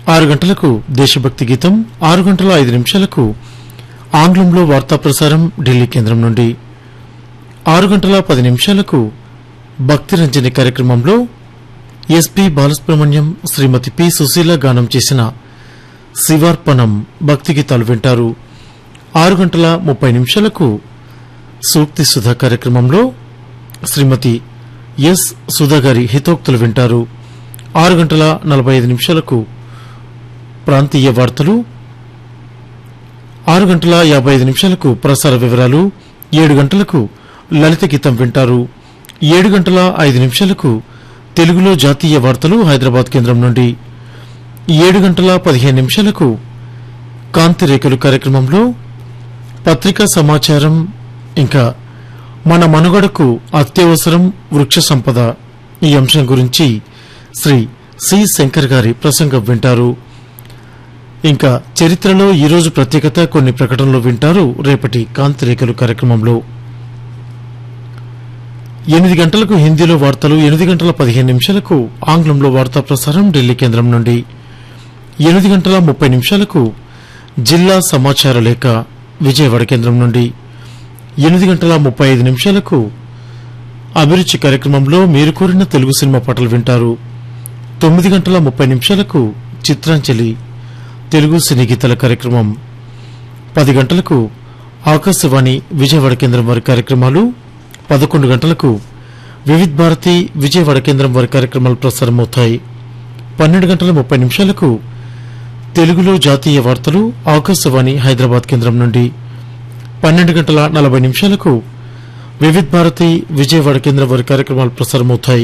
ఆరు గంటలకు దేశభక్తి గీతం ఆరు గంటల ఐదు నిమిషాలకు ఆంగ్లంలో వార్తా ప్రసారం ఢిల్లీ కేంద్రం నుండి ఆరు గంటల పది నిమిషాలకు భక్తి రంజని కార్యక్రమంలో ఎస్పి బాలసుబ్రహ్మణ్యం శ్రీమతి పి సుశీల గానం చేసిన శివార్పణం భక్తి గీతాలు వింటారు ఆరు గంటల ముప్పై నిమిషాలకు సూక్తి సుధా కార్యక్రమంలో శ్రీమతి ఎస్ సుధా గారి హితోక్తులు వింటారు ఆరు గంటల నలభై ఐదు నిమిషాలకు ప్రాంతీయ వార్తలు ఆరు గంటల యాభై ఐదు నిమిషాలకు ప్రసార వివరాలు ఏడు గంటలకు లలిత గీతం వింటారు ఏడు గంటల ఐదు నిమిషాలకు తెలుగులో జాతీయ వార్తలు హైదరాబాద్ కేంద్రం నుండి ఏడు గంటల పదిహేను నిమిషాలకు కాంతి రేఖలు కార్యక్రమంలో పత్రికా సమాచారం ఇంకా మన మనుగడకు అత్యవసరం వృక్ష సంపద ఈ అంశం గురించి శ్రీ సి శంకర్ గారి ప్రసంగం వింటారు ఇంకా చరిత్రలో ఈరోజు ప్రత్యేకత కొన్ని ప్రకటనలు వింటారు రేపటి కాంతి రేఖలు కార్యక్రమంలో ఎనిమిది గంటలకు హిందీలో వార్తలు ఎనిమిది గంటల పదిహేను నిమిషాలకు ఆంగ్లంలో వార్తా ప్రసారం ఢిల్లీ కేంద్రం నుండి ఎనిమిది గంటల ముప్పై నిమిషాలకు జిల్లా సమాచార లేఖ విజయవాడ కేంద్రం నుండి ఎనిమిది గంటల ముప్పై ఐదు నిమిషాలకు అభిరుచి కార్యక్రమంలో మీరు కోరిన తెలుగు సినిమా పాటలు వింటారు తొమ్మిది గంటల ముప్పై నిమిషాలకు చిత్రాంజలి తెలుగు సినీ గీతాల కార్యక్రమం పది గంటలకు ఆకాశవాణి విజయవాడ కేంద్రం వారి కార్యక్రమాలు పదకొండు గంటలకు వివిధ్ భారతి విజయవాడ కేంద్రం వారి కార్యక్రమాలు ప్రసారమవుతాయి పన్నెండు గంటల ముప్పై నిమిషాలకు తెలుగులో జాతీయ వార్తలు ఆకాశవాణి హైదరాబాద్ కేంద్రం నుండి పన్నెండు గంటల నలభై నిమిషాలకు వివిధ్ భారతి విజయవాడ కేంద్రం వారి కార్యక్రమాలు ప్రసారమవుతాయి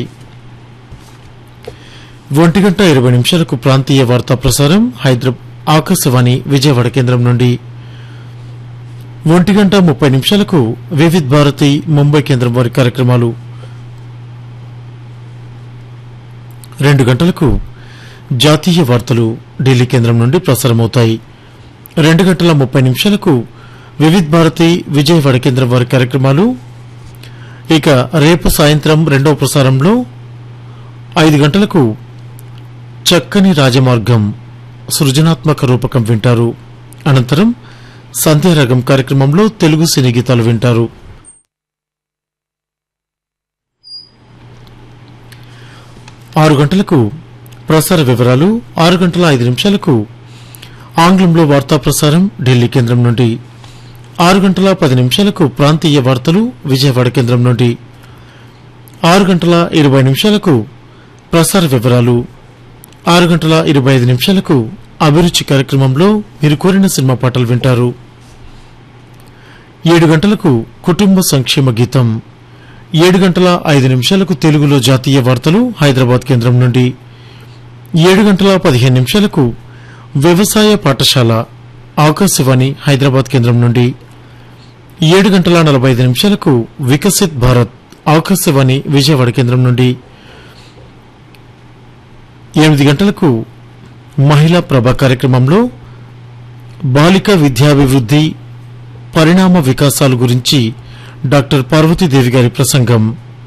ఒంటి గంట ఇరవై నిమిషాలకు ప్రాంతీయ వార్తా ప్రసారం హైదరాబాద్ ఆకాశవాణి విజయవాడ కేంద్రం నుండి ఒంటి గంట ముప్పై నిమిషాలకు వివిధ్ భారతి ముంబై కేంద్రం వారి కార్యక్రమాలు రెండు గంటలకు జాతీయ వార్తలు ఢిల్లీ కేంద్రం నుండి ప్రసారమవుతాయి రెండు గంటల ముప్పై నిమిషాలకు వివిధ్ భారతి విజయవాడ కేంద్రం వారి కార్యక్రమాలు ఇక రేపు సాయంత్రం రెండవ ప్రసారంలో ఐదు గంటలకు చక్కని రాజమార్గం సృజనాత్మక రూపకం వింటారు అనంతరం సంధ్యారాగం కార్యక్రమంలో తెలుగు సినీ గీతాలు వింటారు ఆరు గంటలకు ప్రసార వివరాలు ఆరు గంటల ఐదు నిమిషాలకు ఆంగ్లంలో వార్తా ప్రసారం ఢిల్లీ కేంద్రం నుండి ఆరు గంటల పది నిమిషాలకు ప్రాంతీయ వార్తలు విజయవాడ కేంద్రం నుండి ఆరు గంటల ఇరవై నిమిషాలకు ప్రసార వివరాలు ఆరు గంటల ఇరవై ఐదు నిమిషాలకు అభిరుచి కార్యక్రమంలో మీరు కోరిన సినిమా పాటలు వింటారు ఏడు గంటలకు కుటుంబ సంక్షేమ గీతం ఏడు గంటల ఐదు నిమిషాలకు తెలుగులో జాతీయ వార్తలు హైదరాబాద్ కేంద్రం నుండి ఏడు గంటల పదిహేను నిమిషాలకు వ్యవసాయ పాఠశాల ఆకాశవాణి హైదరాబాద్ కేంద్రం నుండి ఏడు గంటల నలభై ఐదు నిమిషాలకు వికసిత్ భారత్ ఆకాశవాణి విజయవాడ కేంద్రం నుండి ఎనిమిది గంటలకు మహిళా ప్రభ కార్యక్రమంలో బాలిక విద్యాభివృద్ది పరిణామ వికాసాల గురించి డాక్టర్ పార్వతీదేవి గారి ప్రసంగం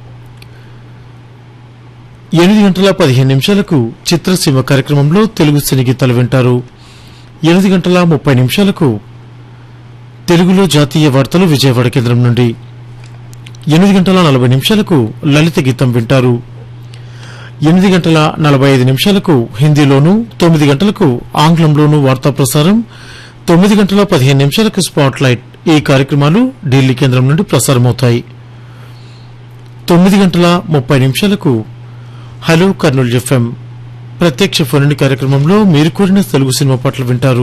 ఎనిమిది గంటల పదిహేను నిమిషాలకు చిత్రసీమ కార్యక్రమంలో తెలుగు సినీ గీతాలు వింటారు ఎనిమిది గంటల ముప్పై నిమిషాలకు తెలుగులో జాతీయ వార్తలు విజయవాడ కేంద్రం నుండి ఎనిమిది గంటల నలభై నిమిషాలకు లలిత గీతం వింటారు ఎనిమిది గంటల నలభై ఐదు నిమిషాలకు హిందీలోను తొమ్మిది గంటలకు ఆంగ్లంలోను వార్తా ప్రసారం తొమ్మిది గంటల పదిహేను నిమిషాలకు స్పాట్ లైట్ ఈ కార్యక్రమాలు ఢిల్లీ కేంద్రం నుండి ప్రసారమవుతాయి తొమ్మిది గంటల ముప్పై నిమిషాలకు హలో కర్నూలు ఎఫ్ఎం ప్రత్యక్ష ఫోన్ కార్యక్రమంలో మీరు కోరిన తెలుగు సినిమా పాటలు వింటారు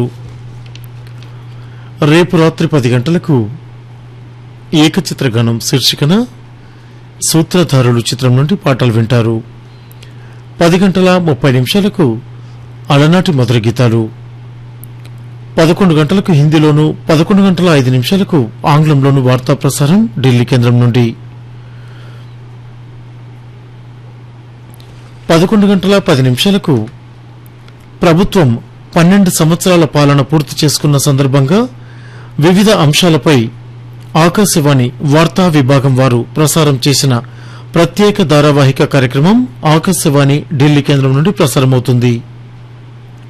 రేపు రాత్రి పది గంటలకు ఏకచిత్రగానం శీర్షికన సూత్రధారులు చిత్రం నుండి పాటలు వింటారు పది గంటల ముప్పై నిమిషాలకు అలనాటి మధుర గీతాలు పదకొండు గంటలకు హిందీలోను పదకొండు గంటల ఐదు నిమిషాలకు ఆంగ్లంలోను వార్తా ప్రసారం ఢిల్లీ కేంద్రం నుండి పదకొండు గంటల పది నిమిషాలకు ప్రభుత్వం పన్నెండు సంవత్సరాల పాలన పూర్తి చేసుకున్న సందర్భంగా వివిధ అంశాలపై ఆకాశవాణి వార్తా విభాగం వారు ప్రసారం చేసిన ప్రత్యేక ధారావాహిక కార్యక్రమం ఆకాశవాణి ఢిల్లీ కేంద్రం నుండి ప్రసారమవుతుంది